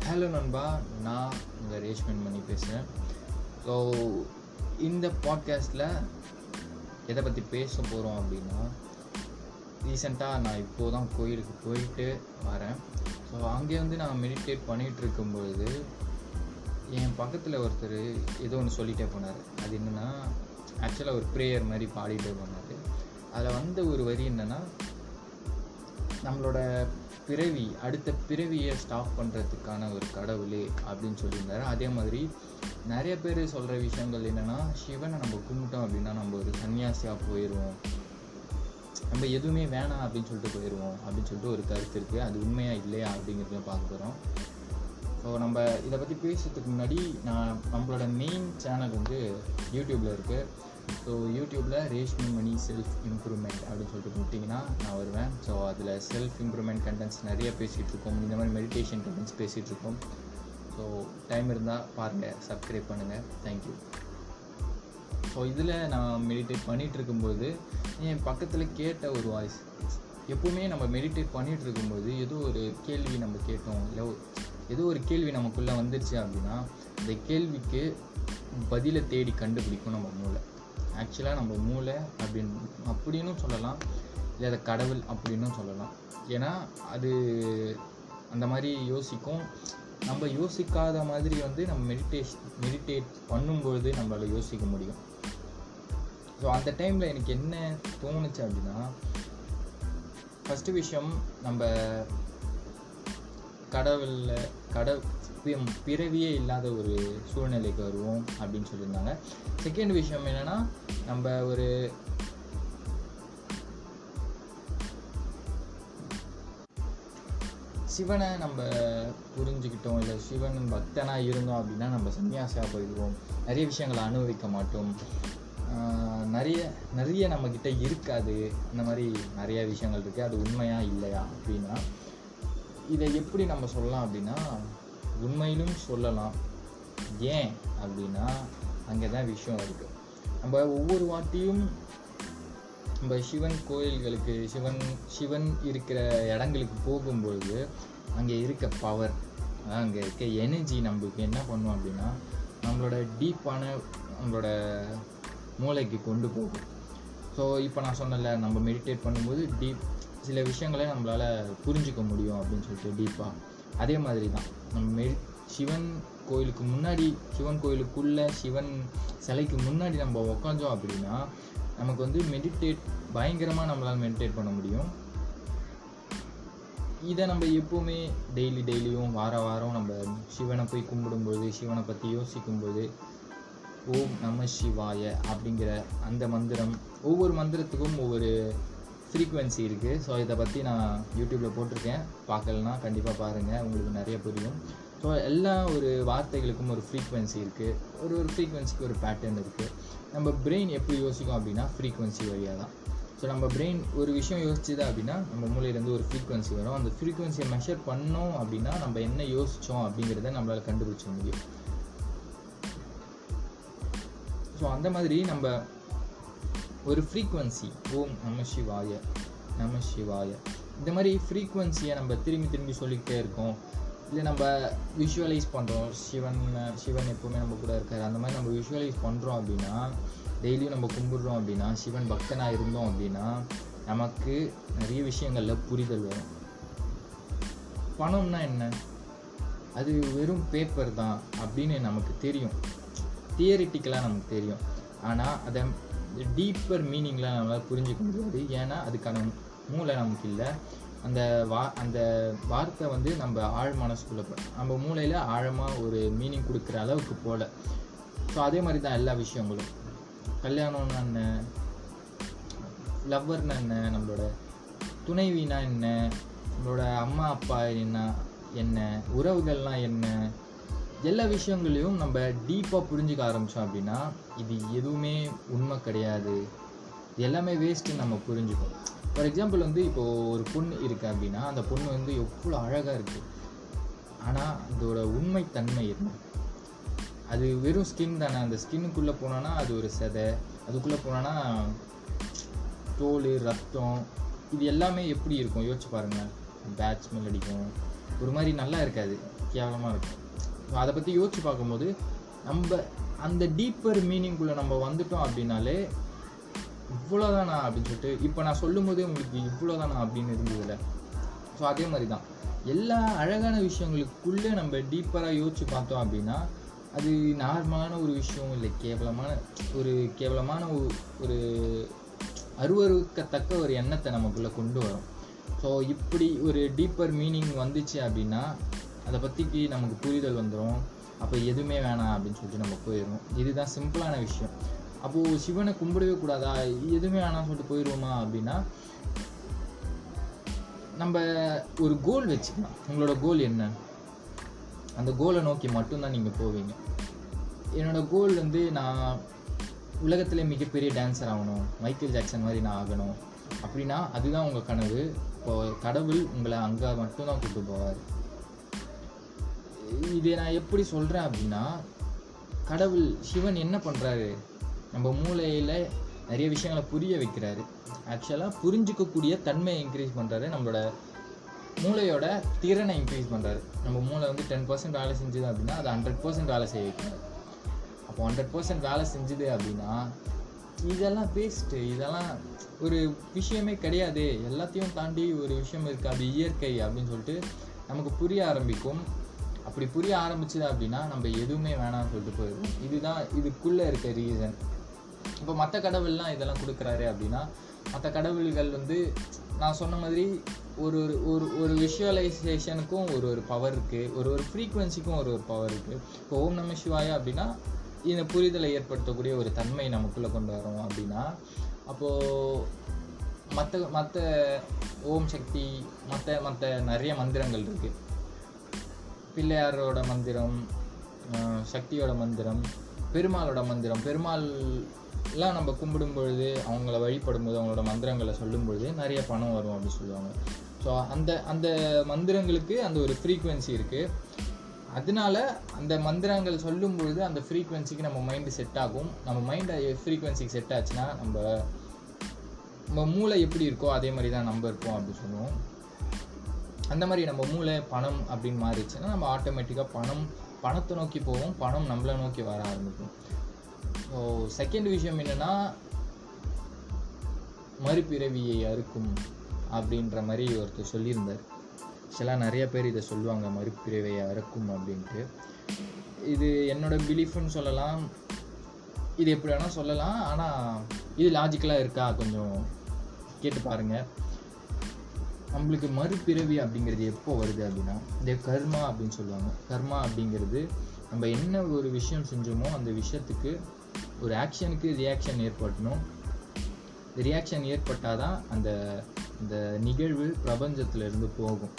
hello நண்பா நான் உங்கள் ரேஷ்மன் மணி பேசுகிறேன் ஸோ இந்த பாட்காஸ்ட்டில் எதை பற்றி பேச போகிறோம் அப்படின்னா ரீசெண்டாக நான் இப்போது தான் கோயிலுக்கு போயிட்டு வரேன் ஸோ அங்கே வந்து நான் மெடிடேட் பண்ணிகிட்டு இருக்கும்பொழுது என் பக்கத்தில் ஒருத்தர் ஏதோ ஒன்று சொல்லிட்டே போனார் அது என்னென்னா ஆக்சுவலாக ஒரு ப்ரேயர் மாதிரி பாடிட்டே போனார் அதில் வந்த ஒரு வரி என்னென்னா நம்மளோட பிறவி அடுத்த பிறவியை ஸ்டாப் பண்ணுறதுக்கான ஒரு கடவுளே அப்படின்னு சொல்லியிருந்தாரு அதே மாதிரி நிறைய பேர் சொல்கிற விஷயங்கள் என்னென்னா சிவனை நம்ம கும்பிட்டோம் அப்படின்னா நம்ம ஒரு சன்னியாசியாக போயிடுவோம் நம்ம எதுவுமே வேணாம் அப்படின்னு சொல்லிட்டு போயிடுவோம் அப்படின்னு சொல்லிட்டு ஒரு கருத்து இருக்குது அது உண்மையாக இல்லையா அப்படிங்கிறதையும் பார்க்க போகிறோம் ஸோ நம்ம இதை பற்றி பேசுறதுக்கு முன்னாடி நான் நம்மளோட மெயின் சேனல் வந்து யூடியூப்பில் இருக்குது ஸோ யூடியூப்பில் ரேஷ்மி மணி செல்ஃப் இம்ப்ரூவ்மெண்ட் அப்படின்னு சொல்லிட்டு கொடுத்தீங்கன்னா நான் வருவேன் ஸோ அதில் செல்ஃப் இம்ப்ரூவ்மெண்ட் கண்டென்ட்ஸ் நிறைய பேசிகிட்டு இருக்கோம் இந்த மாதிரி மெடிடேஷன் கண்டென்ட்ஸ் பேசிகிட்டு இருக்கோம் ஸோ டைம் இருந்தால் பாருங்கள் சப்ஸ்கிரைப் பண்ணுங்கள் தேங்க்யூ ஸோ இதில் நான் மெடிடேட் பண்ணிகிட்டு இருக்கும்போது என் பக்கத்தில் கேட்ட ஒரு வாய்ஸ் எப்போவுமே நம்ம மெடிடேட் பண்ணிகிட்டு இருக்கும்போது ஏதோ ஒரு கேள்வி நம்ம கேட்டோம் இல்லை ஏதோ ஒரு கேள்வி நமக்குள்ளே வந்துருச்சு அப்படின்னா அந்த கேள்விக்கு பதிலை தேடி கண்டுபிடிக்கும் நம்ம மூளை ஆக்சுவலாக நம்ம மூளை அப்படின்னு அப்படின்னும் சொல்லலாம் இல்லை அதை கடவுள் அப்படின்னும் சொல்லலாம் ஏன்னா அது அந்த மாதிரி யோசிக்கும் நம்ம யோசிக்காத மாதிரி வந்து நம்ம மெடிடேஷ் மெடிடேட் பண்ணும்பொழுது நம்மளால் யோசிக்க முடியும் ஸோ அந்த டைமில் எனக்கு என்ன தோணுச்சு அப்படின்னா ஃபஸ்ட்டு விஷயம் நம்ம கடவுளில் கடவு பிறவியே இல்லாத ஒரு சூழ்நிலைக்கு வருவோம் அப்படின்னு சொல்லியிருந்தாங்க செகண்ட் விஷயம் என்னென்னா நம்ம ஒரு சிவனை நம்ம புரிஞ்சுக்கிட்டோம் இல்லை சிவன் பக்தனாக இருந்தோம் அப்படின்னா நம்ம சன்னியாசியாக போயிடுவோம் நிறைய விஷயங்களை அனுபவிக்க மாட்டோம் நிறைய நிறைய நம்மக்கிட்ட இருக்காது இந்த மாதிரி நிறைய விஷயங்கள் இருக்குது அது உண்மையா இல்லையா அப்படின்னா இதை எப்படி நம்ம சொல்லலாம் அப்படின்னா உண்மையிலும் சொல்லலாம் ஏன் அப்படின்னா அங்கே தான் விஷயம் இருக்குது நம்ம ஒவ்வொரு வாட்டியும் நம்ம சிவன் கோயில்களுக்கு சிவன் சிவன் இருக்கிற இடங்களுக்கு போகும்பொழுது அங்கே இருக்க பவர் அங்கே இருக்க எனர்ஜி நம்மளுக்கு என்ன பண்ணும் அப்படின்னா நம்மளோட டீப்பான நம்மளோட மூளைக்கு கொண்டு போகும் ஸோ இப்போ நான் சொன்னல நம்ம மெடிடேட் பண்ணும்போது டீப் சில விஷயங்களை நம்மளால் புரிஞ்சிக்க முடியும் அப்படின்னு சொல்லிட்டு டீப்பாக அதே மாதிரி தான் நம்ம மெடி சிவன் கோயிலுக்கு முன்னாடி சிவன் கோயிலுக்குள்ளே சிவன் சிலைக்கு முன்னாடி நம்ம உக்காந்தோம் அப்படின்னா நமக்கு வந்து மெடிடேட் பயங்கரமாக நம்மளால் மெடிடேட் பண்ண முடியும் இதை நம்ம எப்போவுமே டெய்லி டெய்லியும் வார வாரம் நம்ம சிவனை போய் கும்பிடும்போது சிவனை பற்றி யோசிக்கும்போது ஓம் நம சிவாய அப்படிங்கிற அந்த மந்திரம் ஒவ்வொரு மந்திரத்துக்கும் ஒவ்வொரு ஃப்ரீக்குவென்சி இருக்குது ஸோ இதை பற்றி நான் யூடியூப்பில் போட்டிருக்கேன் பார்க்கலனா கண்டிப்பாக பாருங்கள் உங்களுக்கு நிறைய புரியும் ஸோ எல்லா ஒரு வார்த்தைகளுக்கும் ஒரு ஃப்ரீக்குவென்சி இருக்குது ஒரு ஒரு ஃப்ரீக்குவென்சிக்கு ஒரு பேட்டர்ன் இருக்குது நம்ம பிரெயின் எப்படி யோசிக்கும் அப்படின்னா ஃப்ரீக்குவென்சி வழியாக தான் ஸோ நம்ம பிரெயின் ஒரு விஷயம் யோசிச்சுது அப்படின்னா நம்ம மூளையிலேருந்து ஒரு ஃப்ரீக்குவென்சி வரும் அந்த ஃப்ரீக்குவென்சியை மெஷர் பண்ணோம் அப்படின்னா நம்ம என்ன யோசித்தோம் அப்படிங்கிறத நம்மளால் கண்டுபிடிச்ச முடியும் ஸோ அந்த மாதிரி நம்ம ஒரு ஃப்ரீக்குவென்சி ஓம் நம சிவாய நம சிவாய இந்த மாதிரி ஃப்ரீக்குவென்சியை நம்ம திரும்பி திரும்பி சொல்லிக்கிட்டே இருக்கோம் இல்லை நம்ம விஷுவலைஸ் பண்ணுறோம் சிவன் சிவன் எப்போவுமே நம்ம கூட இருக்கார் அந்த மாதிரி நம்ம விஷுவலைஸ் பண்ணுறோம் அப்படின்னா டெய்லியும் நம்ம கும்பிடுறோம் அப்படின்னா சிவன் பக்தனாக இருந்தோம் அப்படின்னா நமக்கு நிறைய விஷயங்களில் புரிதல் வரும் பணம்னா என்ன அது வெறும் பேப்பர் தான் அப்படின்னு நமக்கு தெரியும் தியரிட்டிக்கலாக நமக்கு தெரியும் ஆனால் அதை டீப்பர் மீனிங்கில் நம்மளால் புரிஞ்சிக்க முடியாது ஏன்னா அதுக்கான மூளை நமக்கு இல்லை அந்த வா அந்த வார்த்தை வந்து நம்ம ஆழ் மனசுக்குள்ளே நம்ம மூளையில் ஆழமாக ஒரு மீனிங் கொடுக்குற அளவுக்கு போகல ஸோ அதே மாதிரி தான் எல்லா விஷயங்களும் கல்யாணம்னா என்ன லவ்வர்னா என்ன நம்மளோட துணைவினா என்ன நம்மளோட அம்மா அப்பா என்ன என்ன உறவுகள்லாம் என்ன எல்லா விஷயங்களையும் நம்ம டீப்பாக புரிஞ்சுக்க ஆரம்பித்தோம் அப்படின்னா இது எதுவுமே உண்மை கிடையாது இது எல்லாமே வேஸ்ட்டுன்னு நம்ம புரிஞ்சுக்கோம் ஃபார் எக்ஸாம்பிள் வந்து இப்போது ஒரு பொண்ணு இருக்குது அப்படின்னா அந்த பொண்ணு வந்து எவ்வளோ அழகாக இருக்குது ஆனால் அதோட உண்மைத்தன்மை என்ன அது வெறும் ஸ்கின் தானே அந்த ஸ்கின்னுக்குள்ளே போனோன்னா அது ஒரு செதை அதுக்குள்ளே போனோன்னா தோல் ரத்தம் இது எல்லாமே எப்படி இருக்கும் யோசிச்சு பாருங்கள் பேட் ஸ்மெல் அடிக்கும் ஒரு மாதிரி நல்லா இருக்காது கேவலமாக இருக்கும் அதை பற்றி யோசிச்சு பார்க்கும்போது நம்ம அந்த டீப்பர் மீனிங்குள்ளே நம்ம வந்துட்டோம் அப்படின்னாலே இவ்வளோதானா அப்படின்னு சொல்லிட்டு இப்போ நான் சொல்லும் போதே உங்களுக்கு இவ்வளோதானா அப்படின்னு இருந்ததில்ல ஸோ அதே மாதிரி தான் எல்லா அழகான விஷயங்களுக்குள்ளே நம்ம டீப்பராக யோசிச்சு பார்த்தோம் அப்படின்னா அது நார்மலான ஒரு விஷயம் இல்லை கேவலமான ஒரு கேவலமான ஒ- ஒரு அருவருக்கத்தக்க ஒரு எண்ணத்தை நமக்குள்ளே கொண்டு வரும் ஸோ இப்படி ஒரு டீப்பர் மீனிங் வந்துச்சு அப்படின்னா அதை பற்றிக்கு நமக்கு புரிதல் வந்துடும் அப்போ எதுவுமே வேணாம் அப்படின்னு சொல்லிட்டு நம்ம போயிடுவோம் இதுதான் சிம்பிளான விஷயம் அப்போது சிவனை கும்பிடவே கூடாதா எதுவுமே வேணாம்னு சொல்லிட்டு போயிடுவோமா அப்படின்னா நம்ம ஒரு கோல் வச்சுக்கலாம் உங்களோட கோல் என்ன அந்த கோலை நோக்கி மட்டும்தான் நீங்கள் போவீங்க என்னோட கோல் வந்து நான் உலகத்திலே மிகப்பெரிய டான்ஸர் ஆகணும் மைக்கேல் ஜாக்சன் மாதிரி நான் ஆகணும் அப்படின்னா அதுதான் உங்கள் கனவு இப்போ கடவுள் உங்களை அங்கே மட்டும்தான் கூட்டு போவார் இதை நான் எப்படி சொல்கிறேன் அப்படின்னா கடவுள் சிவன் என்ன பண்ணுறாரு நம்ம மூளையில் நிறைய விஷயங்களை புரிய வைக்கிறாரு ஆக்சுவலாக புரிஞ்சுக்கக்கூடிய தன்மையை இன்க்ரீஸ் பண்ணுறாரு நம்மளோட மூளையோட திறனை இன்க்ரீஸ் பண்ணுறாரு நம்ம மூளை வந்து டென் பர்சன்ட் வேலை செஞ்சுது அப்படின்னா அது ஹண்ட்ரட் பர்சன்ட் வேலை செய்ய வைக்கிறாரு அப்போ ஹண்ட்ரட் பர்சன்ட் வேலை செஞ்சுது அப்படின்னா இதெல்லாம் பேஸ்ட்டு இதெல்லாம் ஒரு விஷயமே கிடையாது எல்லாத்தையும் தாண்டி ஒரு விஷயம் இருக்குது அது இயற்கை அப்படின்னு சொல்லிட்டு நமக்கு புரிய ஆரம்பிக்கும் அப்படி புரிய ஆரம்பிச்சது அப்படின்னா நம்ம எதுவுமே வேணாம்னு சொல்லிட்டு போயிடுவோம் இதுதான் இதுக்குள்ளே இருக்க ரீசன் இப்போ மற்ற கடவுள்லாம் இதெல்லாம் கொடுக்குறாரு அப்படின்னா மற்ற கடவுள்கள் வந்து நான் சொன்ன மாதிரி ஒரு ஒரு ஒரு ஒரு விஷுவலைசேஷனுக்கும் ஒரு ஒரு பவர் இருக்குது ஒரு ஒரு ஃப்ரீக்குவென்சிக்கும் ஒரு ஒரு பவர் இருக்குது இப்போ ஓம் நம சிவாயா அப்படின்னா இந்த புரிதலை ஏற்படுத்தக்கூடிய ஒரு தன்மை நமக்குள்ளே கொண்டு வரோம் அப்படின்னா அப்போது மற்ற மற்ற ஓம் சக்தி மற்ற மற்ற நிறைய மந்திரங்கள் இருக்குது பிள்ளையாரோட மந்திரம் ஆஹ் சக்தியோட மந்திரம் பெருமாளோட மந்திரம் பெருமாள்லாம் நம்ம கும்பிடும் பொழுது அவங்கள வழிபடும் போது அவங்களோட மந்திரங்களை சொல்லும் பொழுது நிறைய பணம் வரும் அப்படின்னு சொல்லுவாங்க ஸோ அந்த அந்த மந்திரங்களுக்கு அந்த ஒரு ஃப்ரீக்குவென்சி இருக்குது அதனால அந்த மந்திரங்கள் சொல்லும் பொழுது அந்த ஃப்ரீக்குவென்சிக்கு நம்ம மைண்டு செட் ஆகும் நம்ம மைண்ட் ஃப்ரீக்குவென்சிக்கு செட் ஆச்சுன்னா நம்ம நம்ம மூளை எப்படி இருக்கோ அதே மாதிரி தான் நம்ம இருப்போம் அப்படின்னு சொல்லுவோம் அந்த மாதிரி நம்ம மூளை பணம் அப்படின்னு மாறிடுச்சுன்னா நம்ம ஆட்டோமேட்டிக்காக பணம் பணத்தை நோக்கி போவோம் பணம் நம்மளை நோக்கி வர ஆரம்பிக்கும் ஸோ செகண்ட் விஷயம் என்னன்னா மறுபிறவியை அறுக்கும் அப்படின்ற மாதிரி ஒருத்தர் சொல்லியிருந்தார் ஆக்சுவலாக நிறைய பேர் இதை சொல்லுவாங்க மறுபிறவியை அறுக்கும் அப்படின்ட்டு இது என்னோட பிலீஃப்னு சொல்லலாம் இது எப்படி வேணால் சொல்லலாம் ஆனால் இது லாஜிக்கலாக இருக்கா கொஞ்சம் கேட்டு பாருங்கள் நம்மளுக்கு மறுபிறவி அப்படிங்கிறது எப்போ வருது அப்படின்னா இந்த கர்மா அப்படின்னு சொல்லுவாங்க கர்மா அப்படிங்கிறது நம்ம என்ன ஒரு விஷயம் செஞ்சோமோ அந்த விஷயத்துக்கு ஒரு ஆக்ஷனுக்கு ரியாக்ஷன் ஏற்படணும் ரியாக்ஷன் ஏற்பட்டால் தான் அந்த அந்த நிகழ்வு பிரபஞ்சத்துல இருந்து போகும்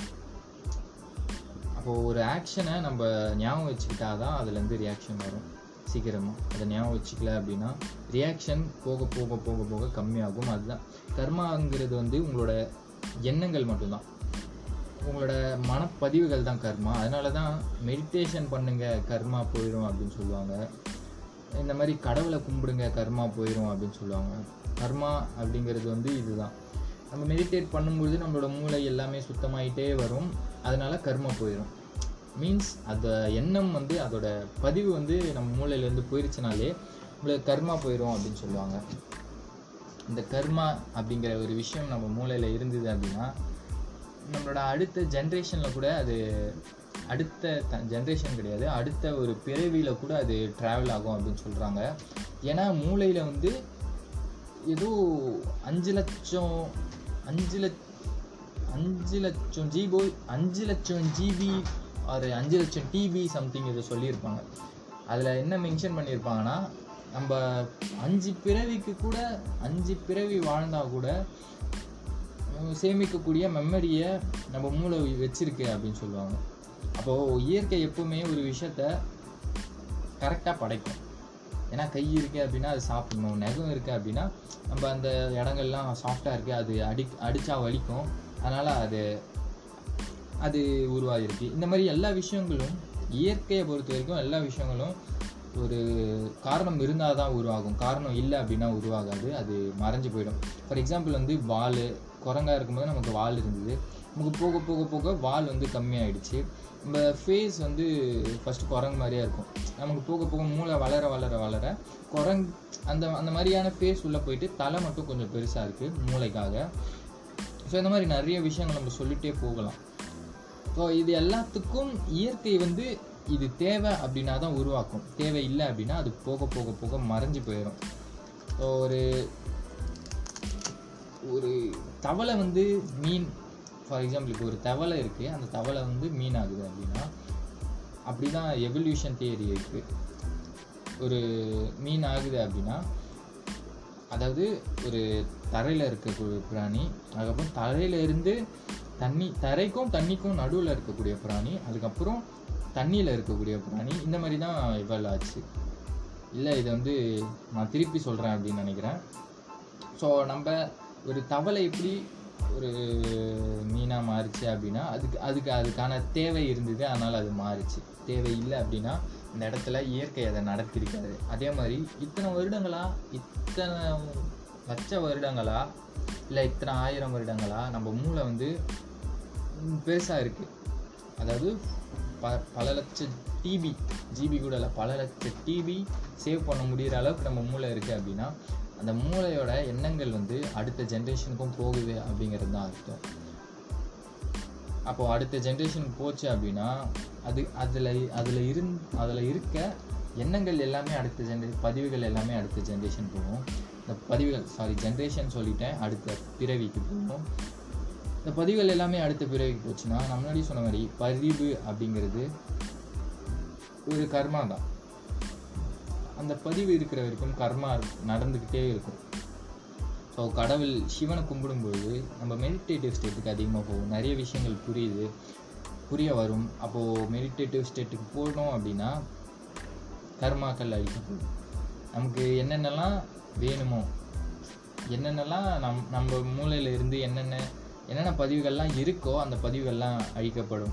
அப்போது ஒரு ஆக்ஷனை நம்ம ஞாபகம் வச்சுக்கிட்டா தான் அதுலேருந்து ரியாக்ஷன் வரும் சீக்கிரமாக அதை ஞாபகம் வச்சுக்கல அப்படின்னா ரியாக்ஷன் போக போக போக போக கம்மியாகும் அதுதான் கர்மாங்கிறது வந்து உங்களோட எண்ணங்கள் மட்டும்தான் உங்களோட மனப்பதிவுகள் தான் கர்மா அதனால தான் மெடிடேஷன் பண்ணுங்க கர்மா போயிடும் அப்படின்னு சொல்லுவாங்க இந்த மாதிரி கடவுளை கும்பிடுங்க கர்மா போயிடும் அப்படின்னு சொல்லுவாங்க கர்மா அப்படிங்கிறது வந்து இதுதான் நம்ம மெடிடேட் பண்ணும்பொழுது நம்மளோட மூளை எல்லாமே சுத்தமாயிட்டே வரும் அதனால கர்மா போயிடும் மீன்ஸ் அந்த எண்ணம் வந்து அதோட பதிவு வந்து நம்ம மூளையிலேருந்து போயிருச்சுனாலே உங்களுக்கு கர்மா போயிடும் அப்படின்னு சொல்லுவாங்க இந்த கர்மா அப்படிங்கிற ஒரு விஷயம் நம்ம மூளையில் இருந்தது அப்படின்னா நம்மளோட அடுத்த ஜென்ரேஷனில் கூட அது அடுத்த ஜென்ரேஷன் கிடையாது அடுத்த ஒரு பிறவியில் கூட அது ட்ராவல் ஆகும் அப்படின்னு சொல்கிறாங்க ஏன்னா மூளையில் வந்து ஏதோ அஞ்சு லட்சம் அஞ்சு லட்ச அஞ்சு லட்சம் ஜிபோ அஞ்சு லட்சம் ஜிபி ஒரு அஞ்சு லட்சம் டிபி சம்திங் இதை சொல்லியிருப்பாங்க அதில் என்ன மென்ஷன் பண்ணியிருப்பாங்கன்னா நம்ம அஞ்சு பிறவிக்கு கூட அஞ்சு பிறவி வாழ்ந்தா கூட உம், சேமிக்கக்கூடிய மெமரியை நம்ம மூளை வச்சிருக்கு அப்படின்னு சொல்லுவாங்க அப்போது இயற்கை எப்பவுமே ஒரு விஷயத்த கரெக்டாக படைக்கும் ஏன்னா கை இருக்கு அப்படின்னா அது சாப்பிடணும் நகம் இருக்கு அப்படின்னா நம்ம அந்த இடங்கள்லாம் சாஃப்டாக இருக்குது அது அடி அடித்தா வலிக்கும் அதனால் அது அது உருவாகிருக்கு இந்த மாதிரி எல்லா விஷயங்களும் இயற்கையை பொறுத்த வரைக்கும் எல்லா விஷயங்களும் ஒரு காரணம் இருந்தால் தான் உருவாகும் காரணம் இல்லை அப்படின்னா உருவாகாது அது மறைஞ்சு போயிடும் ஃபார் எக்ஸாம்பிள் வந்து வால் குரங்கா இருக்கும்போது நமக்கு வால் இருந்தது நமக்கு போக போக போக வால் வந்து கம்மியாயிடுச்சு நம்ம ஃபேஸ் வந்து ஃபஸ்ட்டு குரங்கு மாதிரியே இருக்கும் நமக்கு போக போக மூளை வளர வளர வளர குரங் அந்த அந்த மாதிரியான ஃபேஸ் உள்ளே போயிட்டு தலை மட்டும் கொஞ்சம் பெருசாக இருக்குது மூளைக்காக ஸோ இந்த மாதிரி நிறைய விஷயங்கள் நம்ம சொல்லிகிட்டே போகலாம் ஸோ இது எல்லாத்துக்கும் இயற்கை வந்து இது தேவை அப்படின்னா தான் உருவாக்கும் தேவை இல்லை அப்படின்னா அது போக போக போக மறைஞ்சு போயிடும் ஸோ ஒரு ஒரு தவளை வந்து மீன் ஃபார் எக்ஸாம்பிள் இப்போ ஒரு தவளை இருக்குது அந்த தவளை வந்து மீன் ஆகுது அப்படின்னா அப்படி தான் எவல்யூஷன் தியரி இருக்குது ஒரு மீன் ஆகுது அப்படின்னா அதாவது ஒரு தரையில் இருக்கக்கூடிய பிராணி அதுக்கப்புறம் தரையில இருந்து தண்ணி தரைக்கும் தண்ணிக்கும் நடுவில் இருக்கக்கூடிய பிராணி அதுக்கப்புறம் தண்ணியில் இருக்கக்கூடிய பிராணி இந்த மாதிரி தான் இவள் ஆச்சு இல்லை இதை வந்து நான் திருப்பி சொல்கிறேன் அப்படின்னு நினைக்கிறேன் ஸோ நம்ம ஒரு தவளை எப்படி ஒரு மீனாக மாறிச்சு அப்படின்னா அதுக்கு அதுக்கு அதுக்கான தேவை இருந்தது அதனால் அது மாறிச்சு தேவை இல்லை அப்படின்னா இந்த இடத்துல இயற்கை அதை நடத்திருக்காது அதே மாதிரி இத்தனை வருடங்களா இத்தனை லட்ச வருடங்களா இல்லை இத்தனை ஆயிரம் வருடங்களா நம்ம மூளை வந்து பெருசாக இருக்குது அதாவது ப பல லட்சம் டிபி ஜிபி கூட இல்லை பல லட்சம் டிபி சேவ் பண்ண முடிகிற அளவுக்கு நம்ம மூளை இருக்குது அப்படின்னா அந்த மூளையோட எண்ணங்கள் வந்து அடுத்த ஜென்ரேஷனுக்கும் போகுது அப்படிங்கிறது தான் அர்த்தம் அப்போது அடுத்த ஜென்ரேஷனுக்கு போச்சு அப்படின்னா அது அதில் அதில் இருந் அதில் இருக்க எண்ணங்கள் எல்லாமே அடுத்த ஜென்ரே பதிவுகள் எல்லாமே அடுத்த ஜென்ரேஷன் போகும் இந்த பதிவுகள் சாரி ஜென்ரேஷன் சொல்லிட்டேன் அடுத்த பிறவிக்கு போகும் இந்த பதிவுகள் எல்லாமே அடுத்த பிறவிக்கு போச்சுன்னா நான் முன்னாடி சொன்ன மாதிரி பதிவு அப்படிங்கிறது ஒரு கர்மா தான் அந்த பதிவு இருக்கிற வரைக்கும் கர்மா நடந்துக்கிட்டே இருக்கும் ஸோ கடவுள் சிவனை கும்பிடும்போது நம்ம மெடிடேட்டிவ் ஸ்டேட்டுக்கு அதிகமாக போகும் நிறைய விஷயங்கள் புரியுது புரிய வரும் அப்போது மெடிடேட்டிவ் ஸ்டேட்டுக்கு போனோம் அப்படின்னா கர்மாக்கள் அழிக்கப்படும் நமக்கு என்னென்னலாம் வேணுமோ என்னென்னலாம் நம் நம்ம மூளையில இருந்து என்னென்ன என்னென்ன பதிவுகள்லாம் இருக்கோ அந்த பதிவுகள்லாம் அழிக்கப்படும்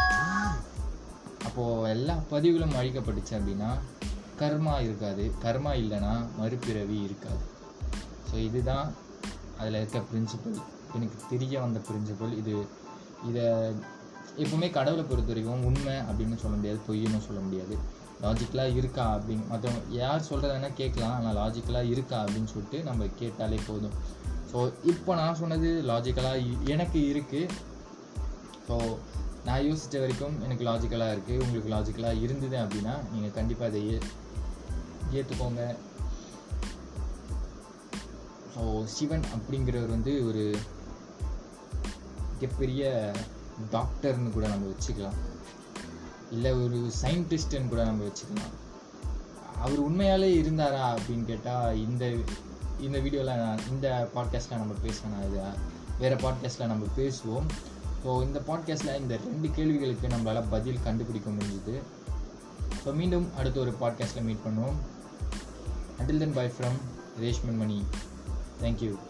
அப்போது எல்லா பதிவுகளும் அழிக்கப்பட்டுச்சு அப்படின்னா கர்மா இருக்காது கர்மா இல்லைன்னா மறுபிறவி இருக்காது ஸோ இதுதான் அதில் இருக்க பிரின்சிபல் எனக்கு தெரிய வந்த பிரின்சிபல் இது இதை எப்பவுமே கடவுளை பொறுத்த வரைக்கும் உண்மை அப்படின்னு சொல்ல முடியாது பொய்ன்னு சொல்ல முடியாது லாஜிக்கலாக இருக்கா அப்படின்னு மற்றவங்க யார் சொல்கிறதுனா கேட்கலாம் ஆனால் லாஜிக்கலாக இருக்கா அப்படின்னு சொல்லிட்டு நம்ம கேட்டாலே போதும் ஸோ இப்போ நான் சொன்னது லாஜிக்கலாக எனக்கு இருக்குது ஸோ நான் யோசித்த வரைக்கும் எனக்கு லாஜிக்கலாக இருக்குது உங்களுக்கு லாஜிக்கலாக இருந்தது அப்படின்னா நீங்கள் கண்டிப்பாக அதை ஏ ஏற்றுக்கோங்க ஸோ சிவன் அப்படிங்கிறவர் வந்து ஒரு மிகப்பெரிய டாக்டர்னு கூட நம்ம வச்சுக்கலாம் இல்லை ஒரு சயின்டிஸ்ட்னு கூட நம்ம வச்சுக்கலாம் அவர் உண்மையாலே இருந்தாரா அப்படின்னு கேட்டால் இந்த இந்த வீடியோவில் நான் இந்த பாட்காஸ்ட்டில் நம்ம பேசலாம் இது வேறு பாட்காஸ்ட்டில் நம்ம பேசுவோம் ஸோ இந்த பாட்காஸ்ட்டில் இந்த ரெண்டு கேள்விகளுக்கு நம்மளால் பதில் கண்டுபிடிக்க முடிஞ்சுது ஸோ மீண்டும் அடுத்த ஒரு பாட்காஸ்ட்டில் மீட் பண்ணுவோம் until then bye from Reshman Mani thank you